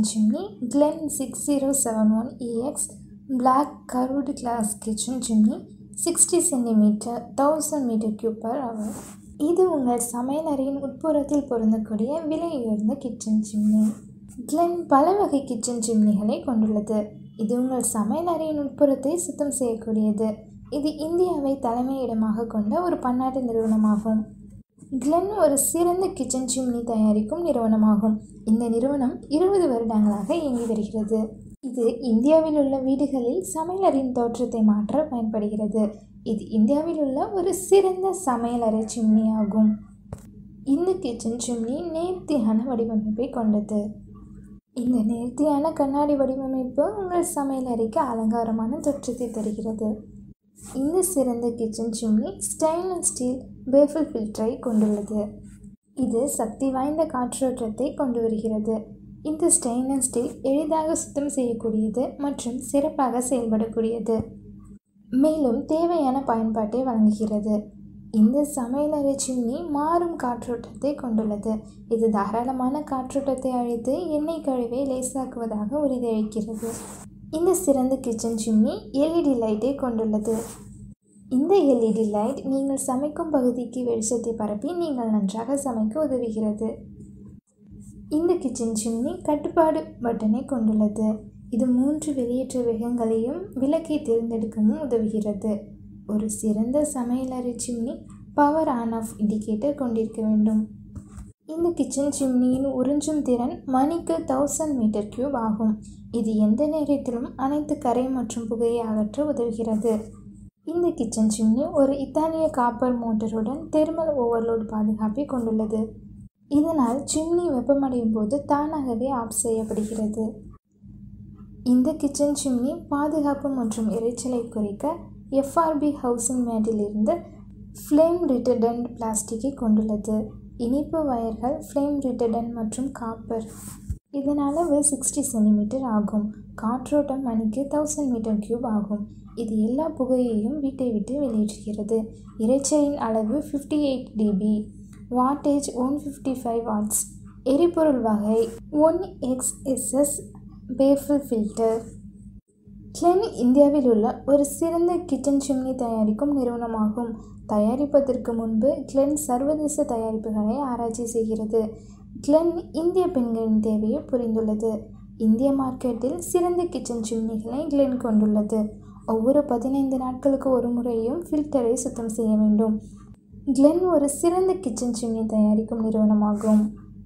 kitchen chimney Glen six zero seven one EX black curved glass kitchen chimney sixty centimeter thousand meter cube per hour இது உங்கள் சமையலறையின் உட்புறத்தில் பொருந்தக்கூடிய விலை உயர்ந்த kitchen chimney Glenn பல வகை கிச்சன் சிம்னிகளை கொண்டுள்ளது இது உங்கள் சமையலறையின் உட்புறத்தை சுத்தம் செய்யக்கூடியது இது இந்தியாவை தலைமையிடமாக கொண்ட ஒரு பன்னாட்டு நிறுவனமாகும் கிளென் ஒரு சிறந்த கிச்சன் சிம்னி தயாரிக்கும் நிறுவனமாகும் இந்த நிறுவனம் இருபது வருடங்களாக இயங்கி வருகிறது இது இந்தியாவில் உள்ள வீடுகளில் சமையலறையின் தோற்றத்தை மாற்ற பயன்படுகிறது இது இந்தியாவில் உள்ள ஒரு சிறந்த சமையலறை சிம்னி ஆகும் இந்த கிச்சன் சிம்னி நேர்த்தியான வடிவமைப்பை கொண்டது இந்த நேர்த்தியான கண்ணாடி வடிவமைப்பு உங்கள் சமையலறைக்கு அலங்காரமான தோற்றத்தை தருகிறது இந்த சிறந்த kitchen chimney stainless steel baffle ஃபில்டரை கொண்டுள்ளது இது சக்தி வாய்ந்த காற்றோட்டத்தை கொண்டு வருகிறது இந்த ஸ்டெயின்லெஸ் ஸ்டீல் எளிதாக சுத்தம் செய்யக்கூடியது மற்றும் சிறப்பாக செயல்படக்கூடியது மேலும் தேவையான பயன்பாட்டை வழங்குகிறது இந்த சமையலறை சிம்னி மாறும் காற்றோட்டத்தை கொண்டுள்ளது இது தாராளமான காற்றோட்டத்தை அழித்து எண்ணெய் கழிவை லேசாக்குவதாக உறுதியளிக்கிறது இந்த சிறந்த கிச்சன் சிம்னி எல்இடி லைட்டை கொண்டுள்ளது இந்த எல்இடி லைட் நீங்கள் சமைக்கும் பகுதிக்கு வெளிச்சத்தை பரப்பி நீங்கள் நன்றாக சமைக்க உதவுகிறது இந்த கிச்சன் சிம்னி கட்டுப்பாடு பட்டனை கொண்டுள்ளது இது மூன்று வெளியேற்ற வேகங்களையும் விளக்கை தேர்ந்தெடுக்கவும் உதவுகிறது ஒரு சிறந்த சமையலறை chimney power on off indicator கொண்டிருக்க வேண்டும் இந்த கிச்சன் சிம்னியின் உறிஞ்சும் திறன் மணிக்கு தௌசண்ட் மீட்டர் கியூப் ஆகும் இது எந்த நேரத்திலும் அனைத்து கரை மற்றும் புகையை அகற்ற உதவுகிறது இந்த கிச்சன் சிம்னி ஒரு இத்தாலிய காப்பர் மோட்டருடன் தெர்மல் ஓவர்லோட் பாதுகாப்பை கொண்டுள்ளது இதனால் சிம்னி வெப்பமடையும் போது தானாகவே ஆஃப் செய்யப்படுகிறது இந்த கிச்சன் சிம்னி பாதுகாப்பு மற்றும் இரைச்சலை குறைக்க எஃப்ஆர்பி ஹவுசிங் மேட்டிலிருந்து ஃப்ளேம் ரிட்டர்டன்ட் பிளாஸ்டிக்கை கொண்டுள்ளது இனிப்பு வயர்கள் ஃப்ளேம் ரிட்டர்டன்ட் மற்றும் காப்பர் இதன் அளவு சிக்ஸ்டி சென்டிமீட்டர் ஆகும் காற்றோட்டம் மணிக்கு தௌசண்ட் மீட்டர் கியூப் ஆகும் இது எல்லா புகையையும் வீட்டை விட்டு வெளியேற்றுகிறது இரைச்சலின் அளவு fifty eight DB wattage one fifty five watts எரிபொருள் வகை one XSS baffle filter Glen இந்தியாவில் உள்ள ஒரு சிறந்த கிச்சன் சிம்னி தயாரிக்கும் நிறுவனமாகும் தயாரிப்பதற்கு முன்பு கிளென் சர்வதேச தயாரிப்புகளை ஆராய்ச்சி செய்கிறது கிளென் இந்திய பெண்களின் தேவையை புரிந்துள்ளது இந்திய மார்க்கெட்டில் சிறந்த கிச்சன் சிம்னிகளை கிளென் கொண்டுள்ளது ஒவ்வொரு பதினைந்து நாட்களுக்கு ஒரு முறையும் ஃபில்டரை சுத்தம் செய்ய வேண்டும் கிளென் ஒரு சிறந்த கிச்சன் சிம்னி தயாரிக்கும் நிறுவனமாகும்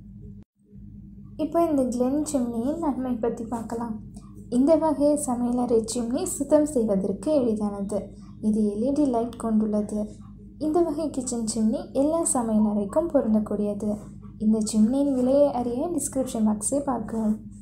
இப்போ இந்த கிளென் சிம்னியின் நன்மை பற்றி பார்க்கலாம் இந்த வகை சமையலறை சிம்னி சுத்தம் செய்வதற்கு எளிதானது இது எல்இடி லைட் கொண்டுள்ளது இந்த வகை கிச்சன் சிம்னி எல்லா சமையலறைக்கும் பொருந்தக்கூடியது இந்த சிம்னியின் விலையை அறிய டிஸ்கிரிப்ஷன் பாக்ஸை பார்க்கவும்